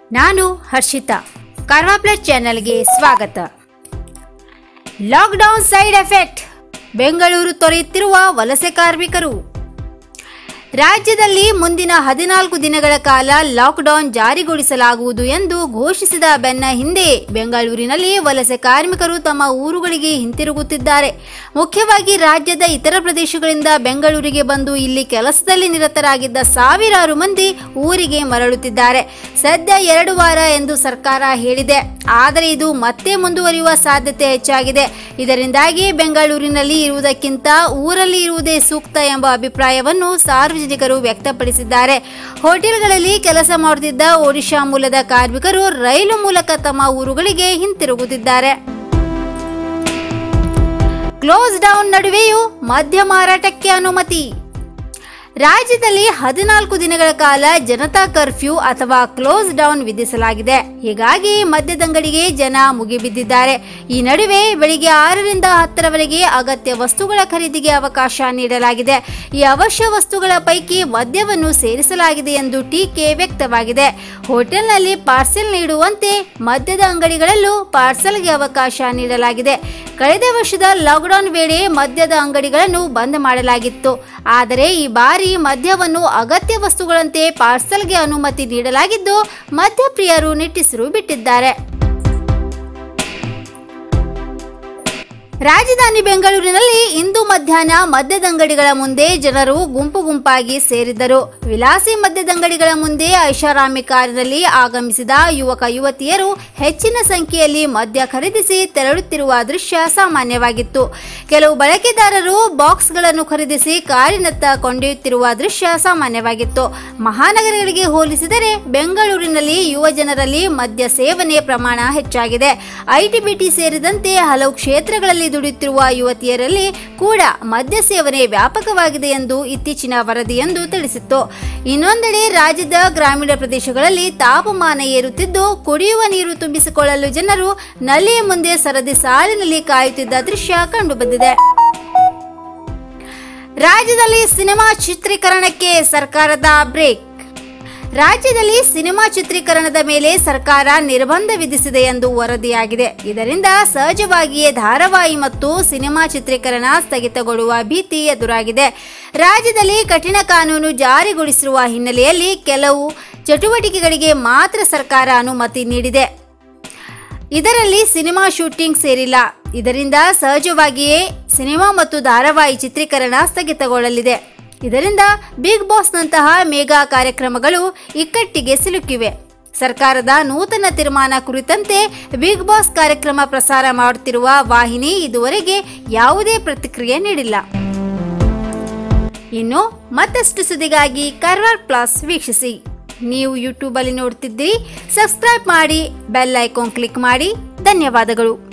ನಾನು ಹರ್ಷಿತಾ ಕಾರ್ವಾ ಪ್ಲಸ್ ಚಾನೆಲ್ಗೆ ಸ್ವಾಗತ ಲಾಕ್ಡೌನ್ ಸೈಡ್ ಎಫೆಕ್ಟ್ ಬೆಂಗಳೂರು ತೊರೆಯುತ್ತಿರುವ ವಲಸೆ ಕಾರ್ಮಿಕರು ರಾಜ್ಯದಲ್ಲಿ ಮುಂದಿನ ಹದಿನಾಲ್ಕು ದಿನಗಳ ಕಾಲ ಲಾಕ್ಡೌನ್ ಜಾರಿಗೊಳಿಸಲಾಗುವುದು ಎಂದು ಘೋಷಿಸಿದ ಬೆನ್ನ ಹಿಂದೆ ಬೆಂಗಳೂರಿನಲ್ಲಿ ವಲಸೆ ಕಾರ್ಮಿಕರು ತಮ್ಮ ಊರುಗಳಿಗೆ ಹಿಂತಿರುಗುತ್ತಿದ್ದಾರೆ ಮುಖ್ಯವಾಗಿ ರಾಜ್ಯದ ಇತರ ಪ್ರದೇಶಗಳಿಂದ ಬೆಂಗಳೂರಿಗೆ ಬಂದು ಇಲ್ಲಿ ಕೆಲಸದಲ್ಲಿ ನಿರತರಾಗಿದ್ದ ಸಾವಿರಾರು ಮಂದಿ ಊರಿಗೆ ಮರಳುತ್ತಿದ್ದಾರೆ ಸದ್ಯ ಎರಡು ವಾರ ಎಂದು ಸರ್ಕಾರ ಹೇಳಿದೆ ಆದರೆ ಇದು ಮತ್ತೆ ಮುಂದುವರಿಯುವ ಸಾಧ್ಯತೆ ಹೆಚ್ಚಾಗಿದೆ ಇದರಿಂದಾಗಿ ಬೆಂಗಳೂರಿನಲ್ಲಿ ಇರುವುದಕ್ಕಿಂತ ಊರಲ್ಲಿ ಇರುವುದೇ ಸೂಕ್ತ ಎಂಬ ಅಭಿಪ್ರಾಯವನ್ನು ಸಾರ್ವಜನಿಕರು ವ್ಯಕ್ತಪಡಿಸಿದ್ದಾರೆ ಹೋಟೆಲ್ಗಳಲ್ಲಿ ಕೆಲಸ ಮಾಡುತ್ತಿದ್ದ ಒಡಿಶಾ ಮೂಲದ ಕಾರ್ಮಿಕರು ರೈಲು ಮೂಲಕ ತಮ್ಮ ಊರುಗಳಿಗೆ ಹಿಂತಿರುಗುತ್ತಿದ್ದಾರೆ ಕ್ಲೋಸ್ ಡೌನ್ ನಡುವೆಯೂ ಮದ್ಯ ಮಾರಾಟಕ್ಕೆ ಅನುಮತಿ ರಾಜ್ಯದಲ್ಲಿ ಹದಿನಾಲ್ಕು ದಿನಗಳ ಕಾಲ ಜನತಾ ಕರ್ಫ್ಯೂ ಅಥವಾ ಕ್ಲೋಸ್ ಡೌನ್ ವಿಧಿಸಲಾಗಿದೆ ಹೀಗಾಗಿ ಮದ್ಯದಂಗಡಿಗೆ ಜನ ಮುಗಿಬಿದ್ದಿದ್ದಾರೆ ಈ ನಡುವೆ ಬೆಳಿಗ್ಗೆ ಆರರಿಂದ ಹತ್ತರವರೆಗೆ ಅಗತ್ಯ ವಸ್ತುಗಳ ಖರೀದಿಗೆ ಅವಕಾಶ ನೀಡಲಾಗಿದೆ ಈ ಅವಶ್ಯ ವಸ್ತುಗಳ ಪೈಕಿ ಮದ್ಯವನ್ನು ಸೇರಿಸಲಾಗಿದೆ ಎಂದು ಟೀಕೆ ವ್ಯಕ್ತವಾಗಿದೆ ಹೋಟೆಲ್ನಲ್ಲಿ ಪಾರ್ಸೆಲ್ ನೀಡುವಂತೆ ಮದ್ಯದ ಅಂಗಡಿಗಳಲ್ಲೂ ಪಾರ್ಸೆಲ್ಗೆ ಅವಕಾಶ ನೀಡಲಾಗಿದೆ ಕಳೆದ ವರ್ಷದ ಲಾಕ್ಡೌನ್ ವೇಳೆ ಮದ್ಯದ ಅಂಗಡಿಗಳನ್ನು ಬಂದ್ ಮಾಡಲಾಗಿತ್ತು ಆದರೆ ಈ ಬಾರಿ ಮದ್ಯವನ್ನು ಅಗತ್ಯ ವಸ್ತುಗಳಂತೆ ಪಾರ್ಸಲ್ಗೆ ಅನುಮತಿ ನೀಡಲಾಗಿದ್ದು ಮದ್ಯಪ್ರಿಯರು ನಿಟ್ಟಿಸಿರು ಬಿಟ್ಟಿದ್ದಾರೆ ರಾಜಧಾನಿ ಬೆಂಗಳೂರಿನಲ್ಲಿ ಇಂದು ಮಧ್ಯಾಹ್ನ ಮದ್ಯದಂಗಡಿಗಳ ಮುಂದೆ ಜನರು ಗುಂಪು ಗುಂಪಾಗಿ ಸೇರಿದ್ದರು ವಿಲಾಸಿ ಮದ್ಯದಂಗಡಿಗಳ ಮುಂದೆ ಐಷಾರಾಮಿ ಕಾರಿನಲ್ಲಿ ಆಗಮಿಸಿದ ಯುವಕ ಯುವತಿಯರು ಹೆಚ್ಚಿನ ಸಂಖ್ಯೆಯಲ್ಲಿ ಮದ್ಯ ಖರೀದಿಸಿ ತೆರಳುತ್ತಿರುವ ದೃಶ್ಯ ಸಾಮಾನ್ಯವಾಗಿತ್ತು ಕೆಲವು ಬಳಕೆದಾರರು ಬಾಕ್ಸ್ಗಳನ್ನು ಖರೀದಿಸಿ ಕಾರಿನತ್ತ ಕೊಂಡೊಯ್ಯುತ್ತಿರುವ ದೃಶ್ಯ ಸಾಮಾನ್ಯವಾಗಿತ್ತು ಮಹಾನಗರಗಳಿಗೆ ಹೋಲಿಸಿದರೆ ಬೆಂಗಳೂರಿನಲ್ಲಿ ಯುವ ಜನರಲ್ಲಿ ಮದ್ಯ ಸೇವನೆ ಪ್ರಮಾಣ ಹೆಚ್ಚಾಗಿದೆ ಐಟಿ ಬಿಟಿ ಸೇರಿದಂತೆ ಹಲವು ಕ್ಷೇತ್ರಗಳಲ್ಲಿ ದುಡಿಯುತ್ತಿರುವ ಯುವತಿಯರಲ್ಲಿ ಕೂಡ ಮದ್ಯ ಸೇವನೆ ವ್ಯಾಪಕವಾಗಿದೆ ಎಂದು ಇತ್ತೀಚಿನ ವರದಿಯೊಂದು ತಿಳಿಸಿತ್ತು ಇನ್ನೊಂದೆಡೆ ರಾಜ್ಯದ ಗ್ರಾಮೀಣ ಪ್ರದೇಶಗಳಲ್ಲಿ ತಾಪಮಾನ ಏರುತ್ತಿದ್ದು ಕುಡಿಯುವ ನೀರು ತುಂಬಿಸಿಕೊಳ್ಳಲು ಜನರು ನಲ್ಲಿಯ ಮುಂದೆ ಸರದಿ ಸಾಲಿನಲ್ಲಿ ಕಾಯುತ್ತಿದ್ದ ದೃಶ್ಯ ಕಂಡುಬಂದಿದೆ ರಾಜ್ಯದಲ್ಲಿ ಸಿನಿಮಾ ಚಿತ್ರೀಕರಣಕ್ಕೆ ಸರ್ಕಾರದ ಬ್ರೇಕ್ ರಾಜ್ಯದಲ್ಲಿ ಸಿನಿಮಾ ಚಿತ್ರೀಕರಣದ ಮೇಲೆ ಸರ್ಕಾರ ನಿರ್ಬಂಧ ವಿಧಿಸಿದೆ ಎಂದು ವರದಿಯಾಗಿದೆ ಇದರಿಂದ ಸಹಜವಾಗಿಯೇ ಧಾರಾವಾಹಿ ಮತ್ತು ಸಿನಿಮಾ ಚಿತ್ರೀಕರಣ ಸ್ಥಗಿತಗೊಳ್ಳುವ ಭೀತಿ ಎದುರಾಗಿದೆ ರಾಜ್ಯದಲ್ಲಿ ಕಠಿಣ ಕಾನೂನು ಜಾರಿಗೊಳಿಸಿರುವ ಹಿನ್ನೆಲೆಯಲ್ಲಿ ಕೆಲವು ಚಟುವಟಿಕೆಗಳಿಗೆ ಮಾತ್ರ ಸರ್ಕಾರ ಅನುಮತಿ ನೀಡಿದೆ ಇದರಲ್ಲಿ ಸಿನಿಮಾ ಶೂಟಿಂಗ್ ಸೇರಿಲ್ಲ ಇದರಿಂದ ಸಹಜವಾಗಿಯೇ ಸಿನಿಮಾ ಮತ್ತು ಧಾರಾವಾಹಿ ಚಿತ್ರೀಕರಣ ಸ್ಥಗಿತಗೊಳ್ಳಲಿದೆ ಇದರಿಂದ ಬಿಗ್ ಬಾಸ್ನಂತಹ ಮೇಗಾ ಕಾರ್ಯಕ್ರಮಗಳು ಇಕ್ಕಟ್ಟಿಗೆ ಸಿಲುಕಿವೆ ಸರ್ಕಾರದ ನೂತನ ತೀರ್ಮಾನ ಕುರಿತಂತೆ ಬಿಗ್ ಬಾಸ್ ಕಾರ್ಯಕ್ರಮ ಪ್ರಸಾರ ಮಾಡುತ್ತಿರುವ ವಾಹಿನಿ ಇದುವರೆಗೆ ಯಾವುದೇ ಪ್ರತಿಕ್ರಿಯೆ ನೀಡಿಲ್ಲ ಇನ್ನು ಮತ್ತಷ್ಟು ಸುದ್ದಿಗಾಗಿ ಕರ್ವಾರ್ ಪ್ಲಸ್ ವೀಕ್ಷಿಸಿ ನೀವು ಯೂಟ್ಯೂಬಲ್ಲಿ ನೋಡ್ತಿದ್ದೀರಿ ಸಬ್ಸ್ಕ್ರೈಬ್ ಮಾಡಿ ಬೆಲ್ ಐಕಾನ್ ಕ್ಲಿಕ್ ಮಾಡಿ ಧನ್ಯವಾದಗಳು